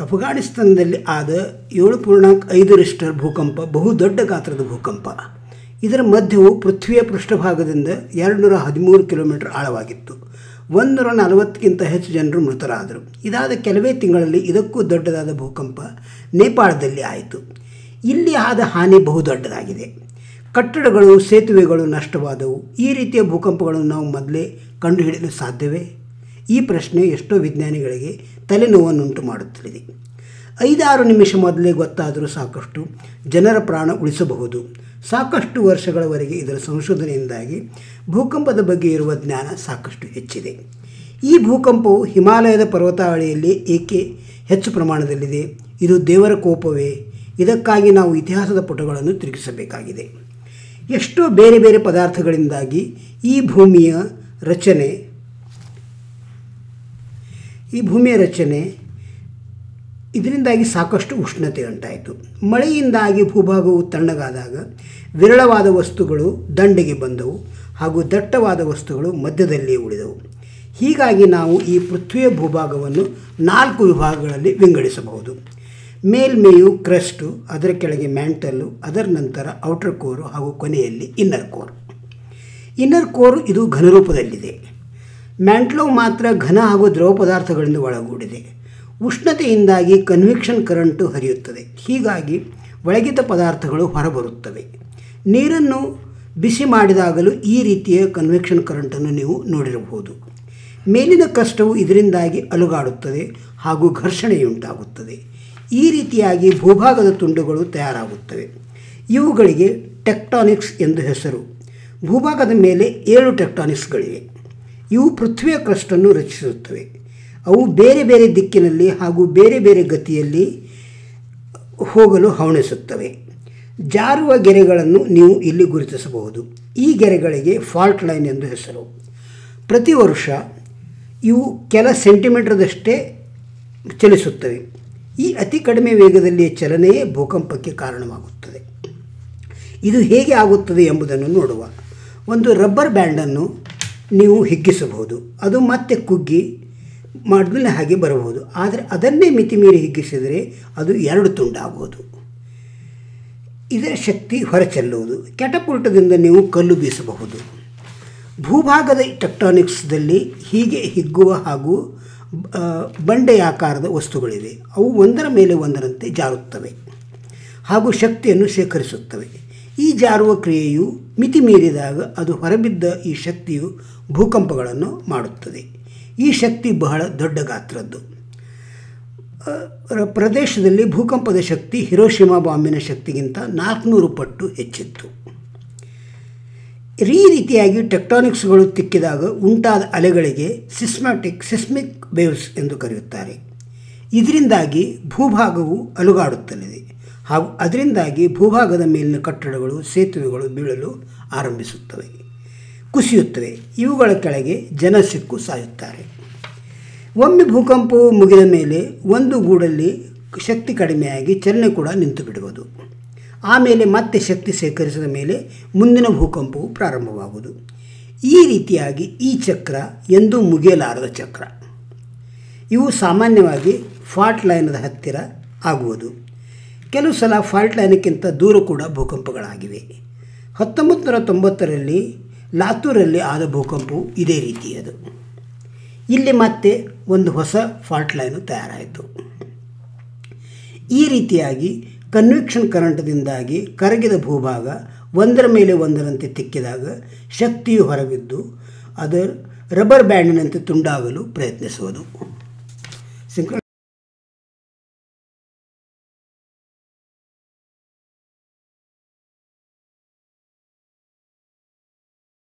ಅಫ್ಘಾನಿಸ್ತಾನದಲ್ಲಿ ಆದ ಏಳು ಪೂರ್ಣಾಂಕ ಐದು ರಿಸ್ಟರ್ ಭೂಕಂಪ ಬಹುದೊಡ್ಡ ಗಾತ್ರದ ಭೂಕಂಪ ಇದರ ಮಧ್ಯವು ಪೃಥ್ವಿಯ ಪೃಷ್ಠಭಾಗದಿಂದ ಎರಡುನೂರ ಹದಿಮೂರು ಕಿಲೋಮೀಟರ್ ಆಳವಾಗಿತ್ತು ಒಂದೂರ ನಲವತ್ತಕ್ಕಿಂತ ಹೆಚ್ಚು ಜನರು ಮೃತರಾದರು ಇದಾದ ಕೆಲವೇ ತಿಂಗಳಲ್ಲಿ ಇದಕ್ಕೂ ದೊಡ್ಡದಾದ ಭೂಕಂಪ ನೇಪಾಳದಲ್ಲಿ ಆಯಿತು ಇಲ್ಲಿ ಆದ ಹಾನಿ ಬಹುದೊಡ್ಡದಾಗಿದೆ ಕಟ್ಟಡಗಳು ಸೇತುವೆಗಳು ನಷ್ಟವಾದವು ಈ ರೀತಿಯ ಭೂಕಂಪಗಳನ್ನು ನಾವು ಮೊದಲೇ ಕಂಡುಹಿಡಿಯಲು ಸಾಧ್ಯವೇ ಈ ಪ್ರಶ್ನೆ ಎಷ್ಟೋ ವಿಜ್ಞಾನಿಗಳಿಗೆ ತಲೆನೋವನ್ನುಂಟು ಮಾಡುತ್ತಲಿದೆ ಐದಾರು ನಿಮಿಷ ಮೊದಲೇ ಗೊತ್ತಾದರೂ ಸಾಕಷ್ಟು ಜನರ ಪ್ರಾಣ ಉಳಿಸಬಹುದು ಸಾಕಷ್ಟು ವರ್ಷಗಳವರೆಗೆ ಇದರ ಸಂಶೋಧನೆಯಿಂದಾಗಿ ಭೂಕಂಪದ ಬಗ್ಗೆ ಇರುವ ಜ್ಞಾನ ಸಾಕಷ್ಟು ಹೆಚ್ಚಿದೆ ಈ ಭೂಕಂಪವು ಹಿಮಾಲಯದ ಪರ್ವತಾವಳಿಯಲ್ಲಿ ಏಕೆ ಹೆಚ್ಚು ಪ್ರಮಾಣದಲ್ಲಿದೆ ಇದು ದೇವರ ಕೋಪವೇ ಇದಕ್ಕಾಗಿ ನಾವು ಇತಿಹಾಸದ ಪುಟಗಳನ್ನು ತಿರುಗಿಸಬೇಕಾಗಿದೆ ಎಷ್ಟೋ ಬೇರೆ ಬೇರೆ ಪದಾರ್ಥಗಳಿಂದಾಗಿ ಈ ಭೂಮಿಯ ರಚನೆ ಈ ಭೂಮಿಯ ರಚನೆ ಇದರಿಂದಾಗಿ ಸಾಕಷ್ಟು ಉಷ್ಣತೆ ಉಂಟಾಯಿತು ಮಳೆಯಿಂದಾಗಿ ಭೂಭಾಗವು ತಣ್ಣಗಾದಾಗ ವಿರಳವಾದ ವಸ್ತುಗಳು ದಂಡೆಗೆ ಬಂದವು ಹಾಗೂ ದಟ್ಟವಾದ ವಸ್ತುಗಳು ಮಧ್ಯದಲ್ಲಿಯೇ ಉಳಿದವು ಹೀಗಾಗಿ ನಾವು ಈ ಪೃಥ್ವಿಯ ಭೂಭಾಗವನ್ನು ನಾಲ್ಕು ವಿಭಾಗಗಳಲ್ಲಿ ವಿಂಗಡಿಸಬಹುದು ಮೇಲ್ಮೆಯು ಕ್ರಸ್ಟು ಅದರ ಕೆಳಗೆ ಮ್ಯಾಂಟಲ್ಲು ಅದರ ನಂತರ ಔಟರ್ ಕೋರು ಹಾಗೂ ಕೊನೆಯಲ್ಲಿ ಇನ್ನರ್ ಕೋರ್ ಇನ್ನರ್ ಕೋರ್ ಇದು ಘನರೂಪದಲ್ಲಿದೆ ಮ್ಯಾಂಟ್ಲೋ ಮಾತ್ರ ಘನ ಹಾಗೂ ದ್ರವ ಪದಾರ್ಥಗಳಿಂದ ಒಳಗೂಡಿದೆ ಉಷ್ಣತೆಯಿಂದಾಗಿ ಕನ್ವಿಕ್ಷನ್ ಕರೆಂಟು ಹರಿಯುತ್ತದೆ ಹೀಗಾಗಿ ಒಳಗಿದ್ದ ಪದಾರ್ಥಗಳು ಹೊರಬರುತ್ತವೆ ನೀರನ್ನು ಬಿಸಿ ಮಾಡಿದಾಗಲೂ ಈ ರೀತಿಯ ಕನ್ವೆಕ್ಷನ್ ಕರೆಂಟನ್ನು ನೀವು ನೋಡಿರಬಹುದು ಮೇಲಿನ ಕಷ್ಟವು ಇದರಿಂದಾಗಿ ಅಲುಗಾಡುತ್ತದೆ ಹಾಗೂ ಘರ್ಷಣೆಯುಂಟಾಗುತ್ತದೆ ಈ ರೀತಿಯಾಗಿ ಭೂಭಾಗದ ತುಂಡುಗಳು ತಯಾರಾಗುತ್ತವೆ ಇವುಗಳಿಗೆ ಟೆಕ್ಟಾನಿಕ್ಸ್ ಎಂದು ಹೆಸರು ಭೂಭಾಗದ ಮೇಲೆ ಏಳು ಟೆಕ್ಟಾನಿಕ್ಸ್ಗಳಿವೆ ಇವು ಪೃಥ್ವಿಯ ಕ್ರಸ್ಟನ್ನು ರಚಿಸುತ್ತವೆ ಅವು ಬೇರೆ ಬೇರೆ ದಿಕ್ಕಿನಲ್ಲಿ ಹಾಗೂ ಬೇರೆ ಬೇರೆ ಗತಿಯಲ್ಲಿ ಹೋಗಲು ಹವಣಿಸುತ್ತವೆ ಜಾರುವ ಗೆರೆಗಳನ್ನು ನೀವು ಇಲ್ಲಿ ಗುರುತಿಸಬಹುದು ಈ ಗೆರೆಗಳಿಗೆ ಫಾಲ್ಟ್ ಲೈನ್ ಎಂದು ಹೆಸರು ಪ್ರತಿ ವರ್ಷ ಇವು ಕೆಲ ಸೆಂಟಿಮೀಟರ್ದಷ್ಟೇ ಚಲಿಸುತ್ತವೆ ಈ ಅತಿ ಕಡಿಮೆ ವೇಗದಲ್ಲಿ ಚಲನೆಯೇ ಭೂಕಂಪಕ್ಕೆ ಕಾರಣವಾಗುತ್ತದೆ ಇದು ಹೇಗೆ ಆಗುತ್ತದೆ ಎಂಬುದನ್ನು ನೋಡುವ ಒಂದು ರಬ್ಬರ್ ಬ್ಯಾಂಡನ್ನು ನೀವು ಹಿಗ್ಗಿಸಬಹುದು ಅದು ಮತ್ತೆ ಕುಗ್ಗಿ ಮಾಡಿದ್ಮೇಲೆ ಹಾಗೆ ಬರಬಹುದು ಆದರೆ ಅದನ್ನೇ ಮಿತಿಮೀರಿ ಹಿಗ್ಗಿಸಿದರೆ ಅದು ಎರಡು ತುಂಡಾಗುವುದು ಇದರ ಶಕ್ತಿ ಹೊರಚೆಲ್ಲುವುದು ಕೆಟಪುಲ್ಟದಿಂದ ನೀವು ಕಲ್ಲು ಬೀಸಬಹುದು ಭೂಭಾಗದ ಟೆಕ್ಟಾನಿಕ್ಸ್ದಲ್ಲಿ ಹೀಗೆ ಹಿಗ್ಗುವ ಹಾಗೂ ಬಂಡೆಯಾಕಾರದ ವಸ್ತುಗಳಿವೆ ಅವು ಒಂದರ ಮೇಲೆ ಒಂದರಂತೆ ಜಾರುತ್ತವೆ ಹಾಗೂ ಶಕ್ತಿಯನ್ನು ಶೇಖರಿಸುತ್ತವೆ ಈ ಜಾರುವ ಕ್ರಿಯೆಯು ಮಿತಿ ಮೀರಿದಾಗ ಅದು ಹೊರಬಿದ್ದ ಈ ಶಕ್ತಿಯು ಭೂಕಂಪಗಳನ್ನು ಮಾಡುತ್ತದೆ ಈ ಶಕ್ತಿ ಬಹಳ ದೊಡ್ಡ ಗಾತ್ರದ್ದು ಪ್ರದೇಶದಲ್ಲಿ ಭೂಕಂಪದ ಶಕ್ತಿ ಹಿರೋಶಿಮಾ ಬಾಂಬಿನ ಶಕ್ತಿಗಿಂತ ನಾಲ್ಕುನೂರು ಪಟ್ಟು ಹೆಚ್ಚಿತ್ತು ಈ ರೀತಿಯಾಗಿ ಟೆಕ್ಟಾನಿಕ್ಸ್ಗಳು ತಿಕ್ಕಿದಾಗ ಉಂಟಾದ ಅಲೆಗಳಿಗೆ ಸಿಸ್ಮ್ಯಾಟಿಕ್ ಸಿಸ್ಮಿಕ್ ವೇವ್ಸ್ ಎಂದು ಕರೆಯುತ್ತಾರೆ ಇದರಿಂದಾಗಿ ಭೂಭಾಗವು ಅಲುಗಾಡುತ್ತಲಿದೆ ಹಾಗೂ ಅದರಿಂದಾಗಿ ಭೂಭಾಗದ ಮೇಲಿನ ಕಟ್ಟಡಗಳು ಸೇತುವೆಗಳು ಬೀಳಲು ಆರಂಭಿಸುತ್ತವೆ ಕುಸಿಯುತ್ತವೆ ಇವುಗಳ ಕೆಳಗೆ ಜನ ಸಿಕ್ಕು ಸಾಯುತ್ತಾರೆ ಒಮ್ಮೆ ಭೂಕಂಪವು ಮುಗಿದ ಮೇಲೆ ಒಂದು ಗೂಡಲ್ಲಿ ಶಕ್ತಿ ಕಡಿಮೆಯಾಗಿ ಚಲನೆ ಕೂಡ ನಿಂತು ಬಿಡುವುದು ಆಮೇಲೆ ಮತ್ತೆ ಶಕ್ತಿ ಸೇಕರಿಸಿದ ಮೇಲೆ ಮುಂದಿನ ಭೂಕಂಪವು ಪ್ರಾರಂಭವಾಗುವುದು ಈ ರೀತಿಯಾಗಿ ಈ ಚಕ್ರ ಎಂದೂ ಮುಗಿಯಲಾರದ ಚಕ್ರ ಇವು ಸಾಮಾನ್ಯವಾಗಿ ಫಾಲ್ಟ್ ಲೈನದ ಹತ್ತಿರ ಆಗುವುದು ಕೆಲವು ಸಲ ಫಾಲ್ಟ್ ಲೈನ್ಕ್ಕಿಂತ ದೂರ ಕೂಡ ಭೂಕಂಪಗಳಾಗಿವೆ ಹತ್ತೊಂಬತ್ತು ನೂರ ತೊಂಬತ್ತರಲ್ಲಿ ಲಾತೂರಲ್ಲಿ ಆದ ಭೂಕಂಪವು ಇದೇ ರೀತಿಯದು ಇಲ್ಲಿ ಮತ್ತೆ ಒಂದು ಹೊಸ ಫಾಲ್ಟ್ ಲೈನು ತಯಾರಾಯಿತು ಈ ರೀತಿಯಾಗಿ ಕನ್ವಿಕ್ಷನ್ ಕರೆಂಟ್ದಿಂದಾಗಿ ಕರಗಿದ ಭೂಭಾಗ ಒಂದರ ಮೇಲೆ ಒಂದರಂತೆ ತಿಕ್ಕಿದಾಗ ಶಕ್ತಿಯು ಹೊರಬಿದ್ದು ಅದರ ರಬ್ಬರ್ ಬ್ಯಾಂಡಿನಂತೆ ತುಂಡಾಗಲು ಪ್ರಯತ್ನಿಸುವುದು